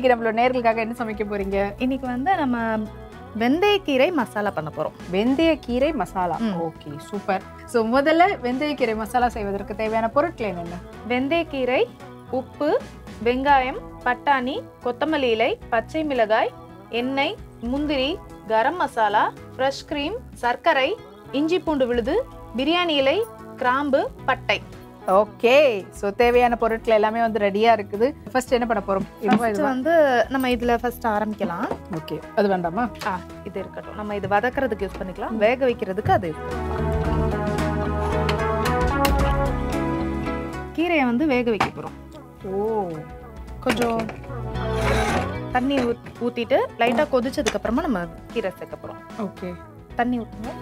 இன்னைக்கு நம்மளோட நேர்களுக்காக என்ன சமைக்க போறீங்க இன்னைக்கு வந்து நம்ம வெந்தயக்கீரை மசாலா பண்ண போறோம் வெந்தயக்கீரை மசாலா ம். ஓகே சூப்பர் ஸோ முதல்ல வெந்தயக்கீரை மசாலா செய்வதற்கு தேவையான பொருட்கள் என்னென்ன வெந்தயக்கீரை உப்பு வெங்காயம் பட்டாணி கொத்தமல்லி இலை பச்சை மிளகாய் எண்ணெய் முந்திரி கரம் மசாலா ஃப்ரெஷ் கிரீம் சர்க்கரை இஞ்சி பூண்டு விழுது பிரியாணி இலை கிராம்பு பட்டை ஓகே ஸோ தேவையான பொருட்கள் எல்லாமே வந்து ரெடியா இருக்குது ஃபர்ஸ்ட் என்ன பண்ண போறோம் First வந்து நம்ம இதுல ஃபர்ஸ்ட் ஆரம்பிக்கலாம் ஓகே அது வேண்டாமா ஆ இது இருக்கட்டும் நம்ம இது வதக்குறதுக்கு யூஸ் பண்ணிக்கலாம் வேக வைக்கிறதுக்கு அது use பண்ணிக்கலாம். கீரையை வந்து வேக வைக்க போறோம் ஓ கொஞ்சம் தண்ணி ஊத் ஊத்திட்டு லைட்டா கொதிச்சதுக்கு அப்புறமா நம்ம கீரை சேர்க்க போறோம் ஓகே தண்ணி ஊற்றுங்க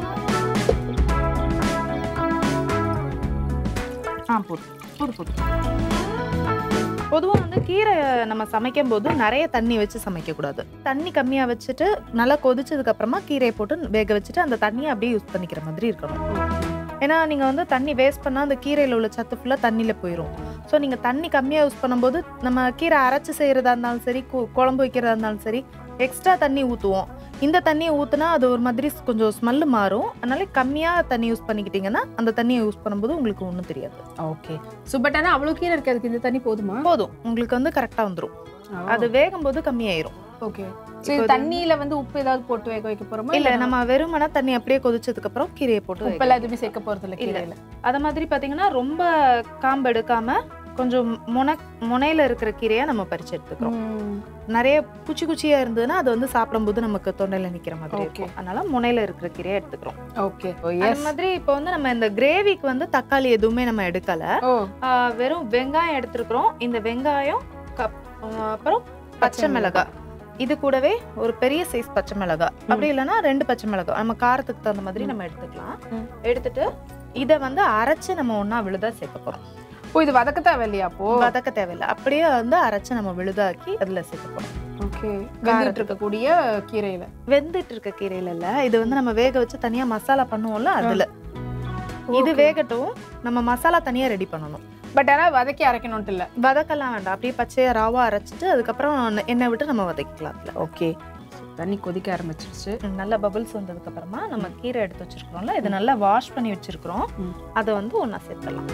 ஆ போதும் போதும் போதும் பொதுவாக வந்து கீரை நம்ம சமைக்கும் போது நிறைய தண்ணி வச்சு சமைக்கக்கூடாது தண்ணி கம்மியாக வச்சுட்டு நல்லா கொதிச்சதுக்கு அப்புறமா கீரையை போட்டு வேக வச்சுட்டு அந்த தண்ணியை அப்படியே யூஸ் பண்ணிக்கிற மாதிரி இருக்கணும் ஏன்னா நீங்கள் வந்து தண்ணி வேஸ்ட் பண்ணால் அந்த கீரையில் உள்ள சத்து ஃபுல்லாக தண்ணியில் போயிடும் ஸோ நீங்கள் தண்ணி கம்மியாக யூஸ் பண்ணும்போது நம்ம கீரை அரைச்சி செய்கிறதா இருந்தாலும் சரி கு- குழம்பு வைக்கிறதா இருந்தாலும் சரி எக்ஸ்ட்ரா தண்ணி ஊற்றுவோம் இந்த தண்ணியை ஊற்றுனா அது ஒரு மாதிரி கொஞ்சம் ஸ்மெல்லு மாறும் அதனால கம்மியாக தண்ணி யூஸ் பண்ணிக்கிட்டீங்கன்னா அந்த தண்ணியை யூஸ் பண்ணும்போது உங்களுக்கு ஒன்றும் தெரியாது ஓகே ஸோ பட் ஆனால் அவ்வளோ கீரை இருக்கு அதுக்கு இந்த தண்ணி போதுமா போதும் உங்களுக்கு வந்து கரெக்டாக வந்துடும் அது வேகும் போது கம்மியாயிரும் ஓகே ஸோ இப்போ இது- தண்ணியில வந்து உப்பு ஏதாவது போட்டு வேக வைக்க போறோமா இல்ல நம்ம வெறுமனா தண்ணி அப்படியே கொதிச்சதுக்கு அப்புறம் கீரையை போட்டு உப்பு வேக எல்லாம் எதுவுமே சேர்க்க போறது இல்ல இல்ல. கீரையில அத மாதிரி பாத்தீங்கன்னா ரொம்ப காம்பு எடுக்காம கொஞ்சம் முனை முனையில இருக்கிற கீரையை நம்ம பறிச்சு எடுத்துக்கிறோம் ம். நிறைய குச்சி குச்சியா இருந்ததுன்னா அது வந்து சாப்பிடும்போது நமக்கு தொண்டையில நிக்கிற மாதிரி Okay. இருக்கும் அதனால முனையில இருக்கிற கீரையை எடுத்துக்கிறோம் ஓகே ஓ அது எஸ் மாதிரி இப்போ வந்து நம்ம இந்த கிரேவிக்கு வந்து தக்காளி எதுவுமே நம்ம எடுக்கல ஓ ஆஹ் வெறும் வெங்காயம் எடுத்திருக்கிறோம் இந்த வெங்காயம் கப் ஆஹ் அப்புறம் பச்சை மிளகாய் இது கூடவே ஒரு பெரிய சைஸ் பச்சை மிளகாய் அப்படி இல்லைன்னா ரெண்டு பச்சை மிளகாய் நம்ம காரத்துக்கு தகுந்த மாதிரி ம். நம்ம எடுத்துக்கலாம் ம். எடுத்துட்டு இதை வந்து அரைச்சு நம்ம ஒண்ணா விழுதா சேர்க்க போறோம் ஓ இது வதக்க தேவையில்லையா அப்போ வதக்க தேவையில்லை அப்படியே வந்து அரைச்சு நம்ம விழுதாக்கி அதுல சேர்க்க போறோம் ஓகே வெந்துட்டு இருக்கக்கூடிய கீரையில வெந்துட்டு இருக்க கீரையில இல்ல இது வந்து நம்ம வேக வச்சு தனியா மசாலா பண்ணுவோம்ல அதுல இது Okay. வேகட்டும் நம்ம மசாலா தனியா ரெடி பண்ணணும் பட் ஆனா வதக்கி அரைக்கணும்ட்டு இல்ல வதக்கலாம் வேண்டாம் அப்படியே பச்சையா ராவா அரைச்சிட்டு அதுக்கப்புறம் எண்ணெய் விட்டு நம்ம வதக்கிக்கலாம் அதுல ஓகே தண்ணி கொதிக்க ஆரம்பிச்சிருச்சு ம், நல்ல பபிள்ஸ் வந்ததுக்கு அப்புறமா நம்ம கீரை எடுத்து வச்சிருக்கிறோம்ல இதை நல்லா வாஷ் பண்ணி வச்சிருக்கிறோம் ம். அதை வந்து ஒண்ணா சேர்த்துடலாம்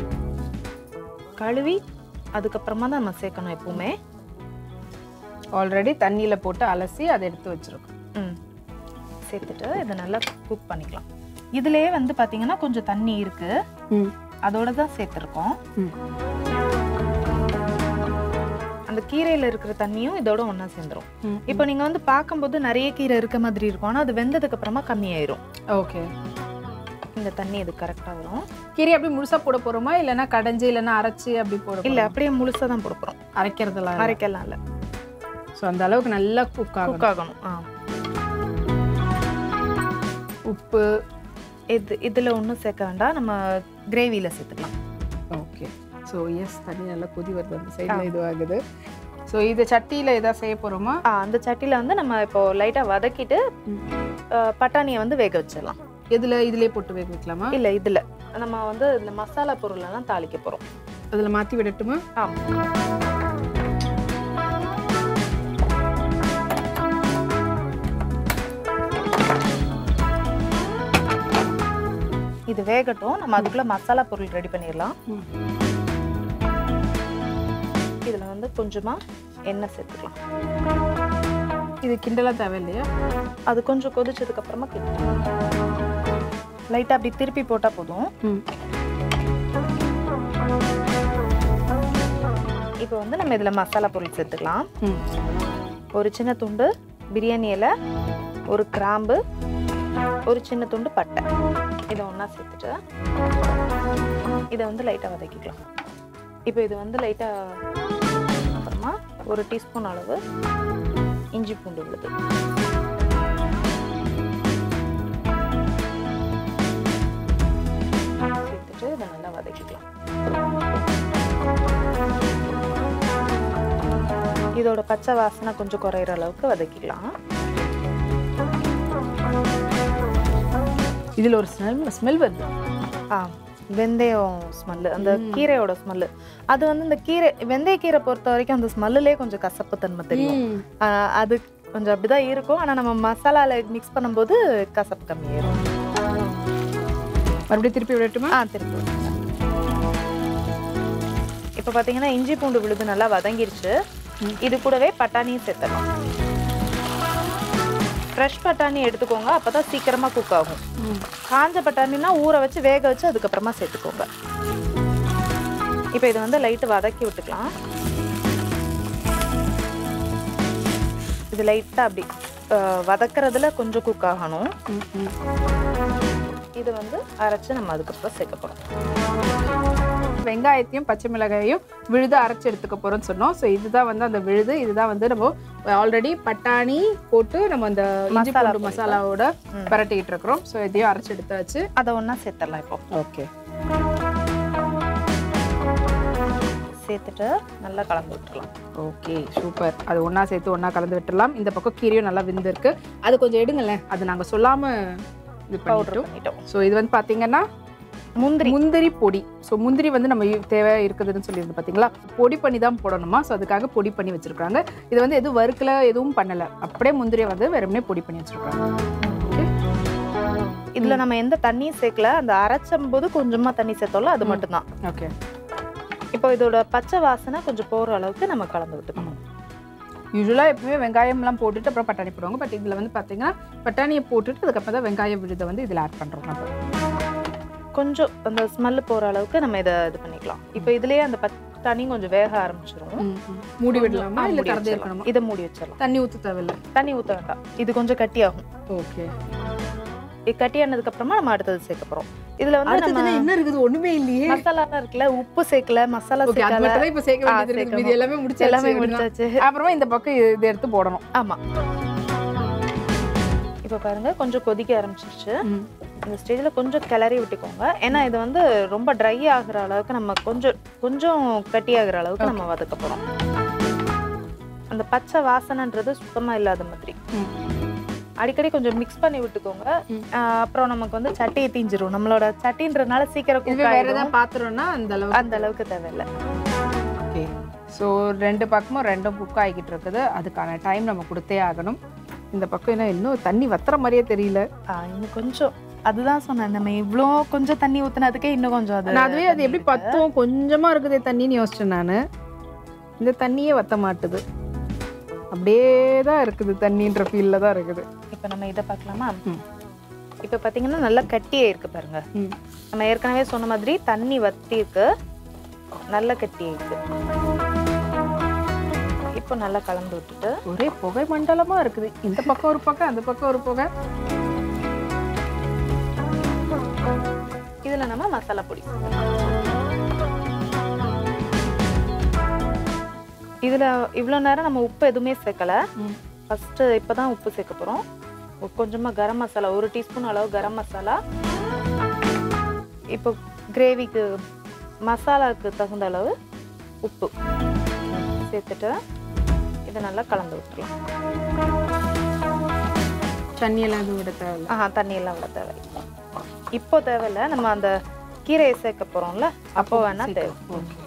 கழுவி அதுக்கப்புறமா தான் நம்ம சேர்க்கணும் எப்பவுமே ஆல்ரெடி தண்ணியில போட்டு அலசி அதை எடுத்து வச்சிருக்கோம் ம் சேர்த்துட்டு இதை நல்லா குக் பண்ணிக்கலாம் இதுலயே வந்து பாத்தீங்கன்னா கொஞ்சம் தண்ணி இருக்கு ம். அதோட தான் சேர்த்துருக்கோம் ம். அந்த கீரையில இருக்கிற தண்ணியும் இதோட ஒண்ணா சேர்ந்துரும் ம். இப்போ நீங்க வந்து பார்க்கும்போது நிறைய கீரை இருக்க மாதிரி இருக்கும் ஆனா அது வெந்ததுக்கு அப்புறமா கம்மியாயிரும் ஓகே இந்த தண்ணி இது கரெக்டா வரும் கீரை அப்படி முழுசா போட போறோமா இல்லைன்னா கடைஞ்சு இல்லைன்னா அரைச்சு அப்படி போட இல்ல அப்படியே முழுசா தான் போட போறோம் அரைக்கிறதெல்லாம் அரைக்கலாம் இல்ல ஸோ அந்த அளவுக்கு நல்லா குக் ஆகும் குக் ஆகணும் ஆ. உப்பு இது இதுல ஒண்ணும் சேர்க்க வேண்டாம் நம்ம கிரேவில சேர்த்துக்கலாம் ஓகே ஸோ எஸ் தண்ணி நல்லா கொதி வருது அந்த சைடில் ஆ. இதுவாகுது ஸோ இது சட்டியில் எதாவது செய்ய போகிறோமா ஆ, அந்த சட்டியில வந்து நம்ம இப்போ லைட்டா வதக்கிட்டு ம். ஆ, பட்டாணியை வந்து வேக வச்சிடலாம் எதில் இதிலே போட்டு வேக வைக்கலாமா இல்ல இதுல நம்ம வந்து இந்த மசாலா பொருள் எல்லாம் தாளிக்க போறோம் அதில் மாற்றி விடட்டுமா ஆமா இது வேகட்டும் நம்ம அதுக்குள்ள மசாலா பொருள் ரெடி பண்ணிடலாம் ம். இதுல வந்து கொஞ்சமா எண்ணெய் சேர்த்துக்கலாம் இது கிண்டலாக தேவையில்லையா அது கொஞ்சம் கொதிச்சதுக்கு அப்புறமா லைட்டா அப்படி திருப்பி போட்டா போதும் ம் இப்போ வந்து நம்ம இதுல மசாலா பொருள் சேர்த்துக்கலாம் ம் ஒரு சின்ன துண்டு பிரியாணி இலை ஒரு கிராம்பு ஒரு சின்ன துண்டு பட்டை இதை ஒன்றா சேர்த்துட்டு இதை வந்து லைட்டாக வதக்கிக்கலாம் இப்போ இது வந்து லைட்டாக அப்புறமா ஒரு டீஸ்பூன் அளவு இஞ்சி பூண்டு விழுது சேர்த்துட்டு இதை நல்லா வதக்கிக்கலாம் இதோட பச்சை வாசனை கொஞ்சம் குறையிற அளவுக்கு வதக்கிக்கலாம் இதில் ஒரு ஸ்மெல் ஸ்மெல் வருது ஆ வெந்தயம் ஸ்மெல்லு அந்த கீரையோட ஸ்மெல்லு அது வந்து இந்த கீரை வெந்தய கீரை பொறுத்த வரைக்கும் அந்த ஸ்மெல்லுலேயே கொஞ்சம் கசப்பு தன்மை தெரியும் ஆஹ் அது கொஞ்சம் அப்படிதான் இருக்கும் ஆனா நம்ம மசாலால மிக்ஸ் பண்ணும்போது கசப்பு கம்மியாயிரும் மறுபடியும் திருப்பி விடட்டுமா ஆ திருப்பி விட்டுருங்க. இப்போ பார்த்தீங்கன்னா இஞ்சி பூண்டு விழுது நல்லா வதங்கிருச்சு இது கூடவே பட்டாணியும் சேர்த்தலாம் ஃப்ரெஷ் பட்டாணி எடுத்துக்கோங்க அப்பதான் சீக்கிரமா குக் ஆகும் காஞ்ச பட்டாணினா ஊற வச்சு வேக வச்சு அதுக்கப்புறமா சேர்த்துக்கோங்க இப்போ இது வந்து லைட்டு வதக்கி விட்டுக்கலாம் இது லைட்டாக அப்படி அஹ், வதக்குறதுல கொஞ்சம் குக் ஆகணும் இது வந்து அரைச்சு நம்ம அதுக்கப்புறம் சேர்க்க போகிறோம் வெங்காயத்தையும் பச்சை மிளகாயையும் விழுது அரைச்சு எடுத்துக்க போறோம்னு சொன்னோம் ஸோ இதுதான் வந்து அந்த விழுது இதுதான் வந்து நம்ம ஆல்ரெடி பட்டாணி போட்டு நம்ம அந்த இஞ்சி மசாலா பூண்டு மசாலாவோட ம். பரட்டிட்டு இருக்கிறோம் ஸோ இதையும் அரைச்சு எடுத்தாச்சு அதை ஒன்றா சேர்த்துடலாம் இப்போ ஓகே சேர்த்துட்டு நல்லா கலந்து விட்டுறலாம் ஓகே சூப்பர் அது ஒண்ணா சேர்த்து ஒண்ணா கலந்து விட்டுறலாம் இந்த பக்கம் கீரையும் நல்லா வெந்திருக்கு அது கொஞ்சம் எடுங்களேன் அது நாங்க சொல்லாம இது பவுடர் பண்ணிட்டோம் பண்ணிட்டோம் ஸோ இது வந்து பாத்தீங்கன்னா முந்திரி முந்திரி பொடி ஸோ முந்திரி வந்து நம்ம யூ- தேவை இருக்குதுன்னு சொல்லியிருந்து பார்த்தீங்களா பொடி பண்ணி தான் போடணுமா ஸோ அதுக்காக பொடி பண்ணி வச்சிருக்காங்க இது வந்து எதுவும் வறுக்கல எதுவும் பண்ணல அப்படியே முந்திரியை வந்து வெறுமனே பொடி பண்ணி வச்சிருக்காங்க இதுல நம்ம எந்த தண்ணியும் சேர்க்கல அந்த அரைச்சும் போது கொஞ்சமா தண்ணி சேர்த்தோம்ல அது ம். மட்டும்தான் ஓகே இப்போ இதோட பச்சை வாசனை கொஞ்சம் போற அளவுக்கு நம்ம கலந்து விட்டுக்கணும் யூஸ்வலாக எப்பவுமே வெங்காயம்லாம் போட்டுட்டு அப்புறம் பட்டாணி போடுவாங்க பட் இதில் வந்து பார்த்தீங்கன்னா பட்டாணியை போட்டுட்டு அதுக்கப்புறம் தான் வெங்காய விழுதை வந்து இதில் ஆட் பண்ணுறோம் நம்ம கொஞ்சம் அந்த ஸ்மெல் போற அளவுக்கு நம்ம இதை இது பண்ணிக்கலாம் இப்போ இதுலயே அந்த பட்டாணியும் கொஞ்சம் வேக ஆரம்பிச்சிரும் மூடி விடலாமா ஆ, இல்லை மூடி திறந்தே வச்சிடலாம். இருக்கணுமா இதை மூடி வச்சிடலாம் தண்ணி ஊற்ற தேவையில்லை தண்ணி ஊத்த வேண்டாம் இது கொஞ்சம் கட்டியாகும் ஓகே இது கட்டியானதுக்கு அப்புறமா நம்ம அடுத்தது சேர்க்க போறோம் இதுல வந்து நம்ம அடுத்ததுல என்ன இருக்குது ஒண்ணுமே இல்லையே மசாலாலாம் இருக்குல்ல உப்பு சேர்க்கல மசாலா ஓகே அது சேர்க்கல மட்டும் தான் இப்போ சேர்க்க ஆ, வேண்டியது இருக்குது சேர்க்கணும். மீதி எல்லாமே முடிச்சு எல்லாமே எல்லாமே முடிச்சாச்சு அப்புறமா இந்த பக்கம் இது- இதை எடுத்து போடணும் ஆமா இப்போ பாருங்க கொஞ்சம் கொதிக்க ஆரம்பிச்சிருச்சு இந்த ஸ்டேஜில் கொஞ்சம் கிளறி விட்டுக்கோங்க ஏன்னா இது வந்து ரொம்ப ட்ரை ஆகுற அளவுக்கு நம்ம கொஞ்சம் கொஞ்சம் கட்டி ஆகுற அளவுக்கு நம்ம வதக்க போறோம் அந்த பச்சை வாசனைன்றது சுத்தமா இல்லாத மாதிரி ம். அடிக்கடி கொஞ்சம் மிக்ஸ் பண்ணி விட்டுக்கோங்க ம். ஆஹ் அப்புறம் நமக்கு வந்து சட்டியை தீஞ்சிரும் நம்மளோட சட்டின்றதுனால சீக்கிரம் cook இதுவே வேற ஆயிடும். ஏதாவது பாத்திரம்னா அந்த அளவுக்கு அந்த அளவுக்கு தேவையில்லை ஓகே ஸோ ரெண்டு பக்கமும் ரெண்டும் குக் ஆகிக்கிட்டு இருக்குது அதுக்கான டைம் நம்ம கொடுத்தே ஆகணும் இந்த பக்கம் என்ன இன்னும் தண்ணி வத்துற மாதிரியே தெரியல ஆஹ் இன்னும் கொஞ்சம் அதுதான் சொன்னேன் நம்ம இவ்வளோ கொஞ்சம் தண்ணி ஊத்துனதுக்கே இன்னும் கொஞ்சம் அது நான் அதுவே அது எப்படி பத்தும் கொஞ்சமா இருக்குதே தண்ணின்னு யோசிச்சேன் நான் இந்த தண்ணியே வத்த மாட்டுது அப்படியே தான் இருக்குது தண்ணின்ற ஃபீல்ல தான் இருக்குது இப்போ நம்ம இதை பார்க்கலாமா ம். இப்போ பார்த்தீங்கன்னா நல்லா கட்டியே இருக்கு பாருங்க ம். நம்ம ஏற்கனவே சொன்ன மாதிரி தண்ணி வத்தி இருக்கு நல்ல கட்டி இருக்கு இப்போ நல்லா கலந்து விட்டுட்டு ஒரே புகை மண்டலமா இருக்குது இந்த பக்கம் ஒரு பக்கம் அந்த பக்கம் ஒரு புகை இதுல நம்ம மசாலா பொடி இதுல இவ்வளோ நேரம் நம்ம உப்பு எதுவுமே சேர்க்கல ம். ஃபர்ஸ்ட் இப்பதான் உப்பு சேர்க்க போறோம் ஒரு கொஞ்சமா கரம் மசாலா ஒரு டீஸ்பூன் அளவு கரம் மசாலா இப்போ கிரேவிக்கு மசாலாவுக்கு தகுந்த அளவு உப்பு சேர்த்துட்டு இதை நல்லா கலந்து விட்டுலாம் தண்ணி எல்லாம் எதுவும் விட தேவையில்ல ஆஹா தண்ணி எல்லாம் விட தேவை இப்போ தேவையில்ல நம்ம அந்த கீரையை சேர்க்க போறோம்ல அப்போ வேணா தேவை ஓகே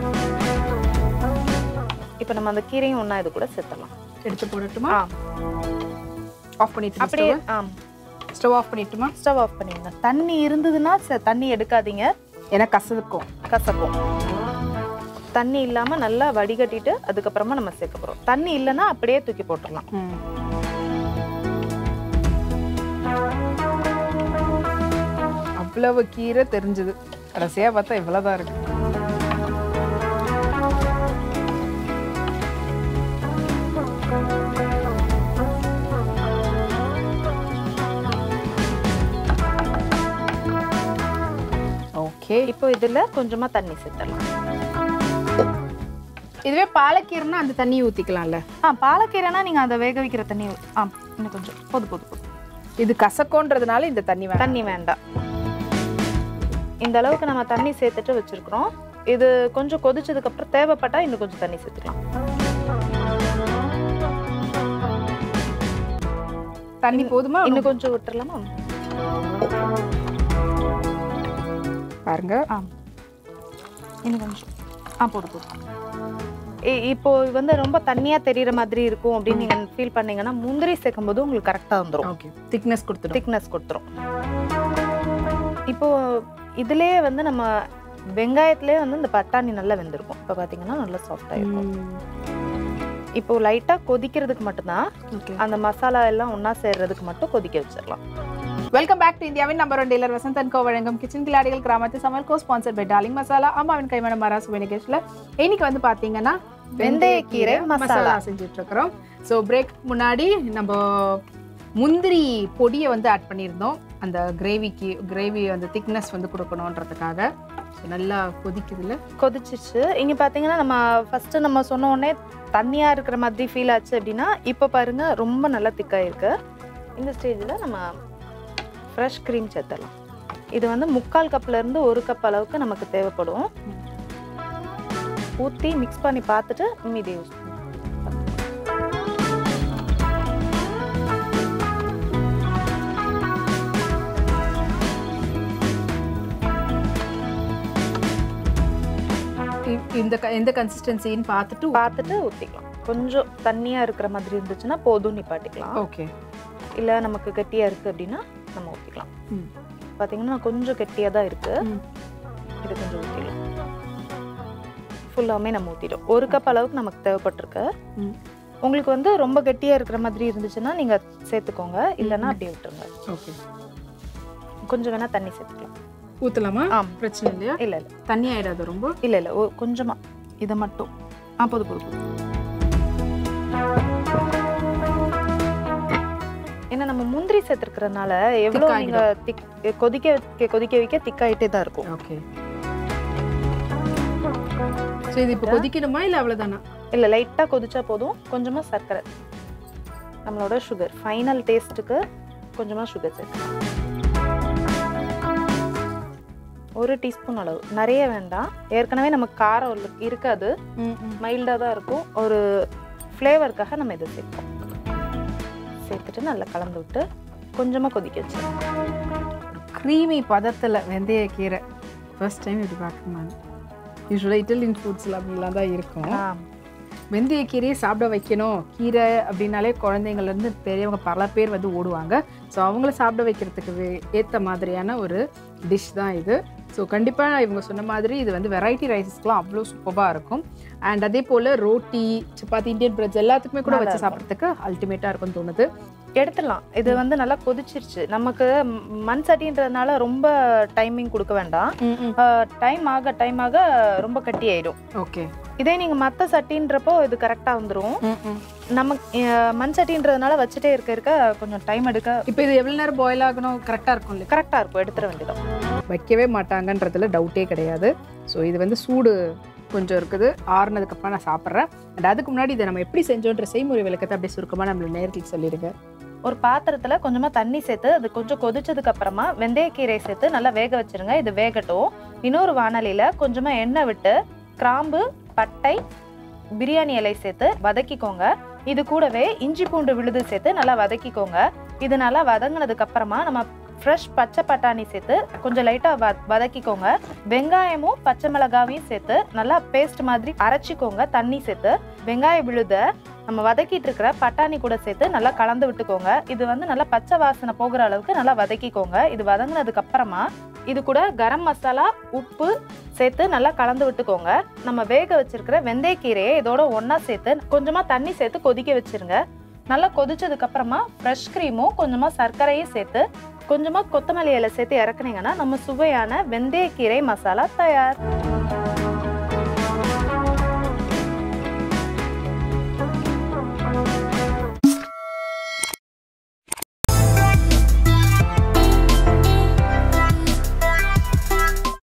இப்போ நம்ம அந்த கீரையும் ஒண்ணா இது கூட சேர்த்துடலாம் எடுத்து போடட்டுமா ஆ ஆஃப் பண்ணிட்டு அப்படியே ஆ ஸ்டவ் ஆஃப் பண்ணிட்டுமா ஸ்டவ் ஆஃப் பண்ணிடுங்க தண்ணி இருந்ததுன்னா ச- தண்ணி எடுக்காதீங்க ஏன்னா கசதுக்கும் கசக்கும் தண்ணி இல்லாம நல்லா வடிகட்டிட்டு அதுக்கப்புறமா நம்ம சேர்க்க போறோம் தண்ணி இல்லைன்னா அப்படியே தூக்கி போட்டுடலாம் அவ்வளவு கீரை தெரிஞ்சது கடைசியா பார்த்தா இவ்வளவுதான் இருக்கு ஓகே இப்போ இதுல கொஞ்சமா தண்ணி சேர்த்துடலாம் இதுவே பாலக்கீரைனா அந்த தண்ணியை ஊத்திக்கலாம்ல ஆ பாலக்கீரைனா நீங்க அதை வேக வைக்கிற தண்ணி ஆ இன்னும் கொஞ்சம் போது போது போது இது கசக்கோன்றதுனால இந்த தண்ணி வேணும் தண்ணி வேண்டாம் இந்த அளவுக்கு நம்ம தண்ணி சேர்த்துட்டு வச்சிருக்கிறோம் இது கொஞ்சம் கொதிச்சதுக்கு அப்புறம் தேவைப்பட்டா இன்னும் கொஞ்சம் தண்ணி சேர்த்துக்கலாம் தண்ணி போதுமா இன்னும் கொஞ்சம் விட்டுறலாமா பாருங்க ஆ இன்னும் கொஞ்சம் ஆ போடு போடு இ- இப்போ வந்து ரொம்ப தண்ணியா தெரியற மாதிரி இருக்கும் அப்படின்னு நீங்க ஃபீல் பண்ணீங்கன்னா முந்திரி சேர்க்கும் போது உங்களுக்கு கரெக்டா வந்துரும் ஓகே திக்னஸ் கொடுத்துடும் திக்னஸ் கொடுத்துரும் இப்போ இதுலயே வந்து நம்ம வெங்காயத்திலே வந்து இந்த பட்டாணி நல்லா வெந்திருக்கும் இப்போ பாத்தீங்கன்னா நல்லா சாஃப்டா இருக்கும் இப்போ லைட்டா கொதிக்கிறதுக்கு மட்டும்தான் ஓகே அந்த மசாலா எல்லாம் ஒண்ணா சேர்றதுக்கு மட்டும் கொதிக்க வச்சிடலாம் வெல்கம் பேக் டு இந்தியாவின் நம்பர் ஒன் டீலர் வசந்தன் கோ வழங்கும் கிச்சன் கிளாடிகள் கிராமத்து சமையல் co sponsor by darling masala அம்மாவின் கைமணம் மராசு வெனிகேஷ்ல இன்னைக்கு வந்து பாத்தீங்கன்னா வெந்தயக்கீரை மசாலா. செஞ்சுட்டு இருக்கிறோம் ஸோ பிரேக் முன்னாடி நம்ம முந்திரி பொடியை வந்து ஆட் பண்ணியிருந்தோம் அந்த கிரேவிக்கு கிரேவி அந்த திக்னஸ் வந்து கொடுக்கணுன்றதுக்காக So, நல்லா கொதிக்குதுல கொதிச்சிச்சு இங்க பாத்தீங்கன்னா நம்ம ஃபர்ஸ்ட் நம்ம சொன்ன உடனே தண்ணியா இருக்கிற மாதிரி ஃபீல் ஆச்சு அப்படின்னா இப்போ பாருங்க ரொம்ப நல்லா திக்கா இருக்கு இந்த ஸ்டேஜ்ல நம்ம ஃப்ரெஷ் க்ரீம் சேர்த்தலாம் இது வந்து முக்கால் கப்ல இருந்து ஒரு கப் அளவுக்கு நமக்கு தேவைப்படும் ஊற்றி மிக்ஸ் பண்ணி பார்த்துட்டு மீதி யூஸ் இ- இந்த க- எந்த கன்சிஸ்டன்சின்னு பார்த்துட்டு பார்த்துட்டு ஊற்றிக்கலாம் கொஞ்சம் தண்ணியா இருக்கிற மாதிரி இருந்துச்சுன்னா போதும் நிப்பாட்டிக்கலாம் ஓகே இல்லை நமக்கு கெட்டியா இருக்கு அப்படின்னா நம்ம ஊற்றிக்கலாம் ம். பார்த்தீங்கன்னா கொஞ்சம் கெட்டியாக தான் இருக்கு ம். இது கொஞ்சம் ஊற்றிடலாம் ஃபுல்லாமே நம்ம ஊற்றிடும் ஒரு கப் அளவுக்கு நமக்கு தேவைப்பட்டிருக்கு ம். உங்களுக்கு வந்து ரொம்ப கெட்டியாக இருக்கிற மாதிரி இருந்துச்சுன்னா நீங்கள் சேர்த்துக்கோங்க இல்லைன்னா அப்படியே விட்டுருங்க ஓகே கொஞ்சம் வேணால் தண்ணி சேர்த்துக்கலாம் ஊற்றலாமா ஆம் பிரச்சனை இல்லையா இல்லை இல்லை தண்ணி ஆயிடாது ரொம்ப இல்லை இல்லை கொஞ்சமாக இதை மட்டும் ஆ போதும் போதும் போதும். ஏன்னா நம்ம முந்திரி சேர்த்துருக்கறனால எவ்வளோ Thick நீங்க திக் கொதிக்க வைக்க கொதிக்க வைக்க திக்காயிட்டே தான் இருக்கும் ஓகே ஸோ இது இப்போ கொதிக்கணுமா இல்லை அவ்வளோதானா இல்லை லைட்டாக கொதிச்சா போதும் கொஞ்சமாக சர்க்கரை நம்மளோட சுகர் ஃபைனல் டேஸ்ட்டுக்கு கொஞ்சமாக சுகர் சேர்க்கலாம் ஒரு டீஸ்பூன் அளவு நிறைய வேண்டாம் ஏற்கனவே நமக்கு காரம் இல்ல- இருக்காது மைல்டாக தான் இருக்கும் ஒரு ஃப்ளேவருக்காக நம்ம இதை சேர்ப்போம் சேர்த்துட்டு நல்லா கலந்து விட்டு கொஞ்சமாக கொதிக்க வச்சு க்ரீமி பதத்தில் வெந்தயக்கீரை ஃபர்ஸ்ட் டைம் இப்படி பார்க்குறேன் நான் யூஸ்வலாக இட்டாலியன் ஃபுட்ஸில் அப்படிலாம் தான் இருக்கும் வெந்தயக்கீரையை சாப்பிட வைக்கணும் கீரை அப்படின்னாலே குழந்தைங்கள்லேருந்து பெரியவங்க பல பேர் வந்து ஓடுவாங்க ஸோ அவங்கள சாப்பிட வைக்கிறதுக்கு ஏற்ற மாதிரியான ஒரு டிஷ் தான் இது ஸோ கண்டிப்பாக இவங்க சொன்ன மாதிரி இது வந்து வெரைட்டி ரைஸஸ்க்குலாம் அவ்வளோ சூப்பராக இருக்கும் அண்ட் அதே போல் ரோட்டி சப்பாத்தி இந்தியன் பிரெட்ஸ் எல்லாத்துக்குமே கூட நல்லா வச்சு இருக்கும். சாப்பிட்றதுக்கு அல்டிமேட்டாக இருக்கும்னு தோணுது எடுத்துடலாம் இது வந்து நல்லா கொதிச்சிருச்சு நமக்கு ம், மண் சட்டின்றதுனால ரொம்ப டைமிங் கொடுக்க வேண்டாம் டைம் ஆக டைம் ஆக ரொம்ப கட்டி ஆயிடும் ஓகே இதே நீங்க மத்த சட்டின்றப்போ இது கரெக்டா வந்துரும் நம்ம அஹ், மண் சட்டின்றதுனால வச்சுட்டே இருக்க இருக்க கொஞ்சம் டைம் எடுக்க இப்போ இது எவ்வளோ நேரம் பாயில் ஆகணும் கரெக்டாக இருக்கும் இல்லையா கரெக்டா இருக்கும் எடுத்துட வேண்டியதான் வைக்கவே மாட்டாங்கன்றதுல டவுட்டே கிடையாது ஸோ இது வந்து சூடு கொஞ்சம் இருக்குது ஆறுனதுக்கப்புறம் நான் சாப்பிட்றேன் அண்ட் அதுக்கு முன்னாடி இதை நம்ம எப்படி செஞ்சோன்ற செய்முறை விளக்கத்தை அப்படியே சுருக்கமாக நம்மள நேரத்துக்கு சொல்லிடுங்க ஒரு பாத்திரத்துல கொஞ்சமா தண்ணி சேர்த்து அது கொஞ்சம் கொதிச்சதுக்கு அப்புறமா வெந்தயக்கீரை சேர்த்து நல்லா வேக வச்சிருங்க இது வேகட்டும் இன்னொரு வாணலியில கொஞ்சமா எண்ணெய் விட்டு கிராம்பு பட்டை பிரியாணி இலை சேர்த்து வதக்கிக்கோங்க இது கூடவே இஞ்சி பூண்டு விழுது சேர்த்து நல்லா வதக்கிக்கோங்க இது நல்லா வதங்கினதுக்கு அப்புறமா நம்ம ஃப்ரெஷ் பச்சை பட்டாணி சேர்த்து கொஞ்சம் லைட்டா வ வதக்கிக்கோங்க வெங்காயமும் பச்சை மிளகாவையும் சேர்த்து நல்லா பேஸ்ட் மாதிரி அரைச்சிக்கோங்க தண்ணி சேர்த்து வெங்காய விழுத நம்ம வதக்கிட்டு இருக்கிற பட்டாணி கூட சேர்த்து நல்லா கலந்து விட்டுக்கோங்க இது வந்து நல்லா பச்சை வாசனை போகிற அளவுக்கு நல்லா வதக்கிக்கோங்க இது வதங்கினதுக்கு அப்புறமா இது கூட கரம் மசாலா உப்பு சேர்த்து நல்லா கலந்து விட்டுக்கோங்க நம்ம வேக வச்சிருக்கிற வெந்தயக்கீரையை இதோட ஒண்ணா சேர்த்து கொஞ்சமா தண்ணி சேர்த்து கொதிக்க வச்சிருங்க நல்லா கொதிச்சதுக்கு அப்புறமா ஃப்ரெஷ் க்ரீமும் கொஞ்சமா சர்க்கரையும் சேர்த்து கொஞ்சமா கொத்தமல்லி இலை சேர்த்து இறக்குனீங்கன்னா நம்ம சுவையான வெந்தயக்கீரை மசாலா தயார்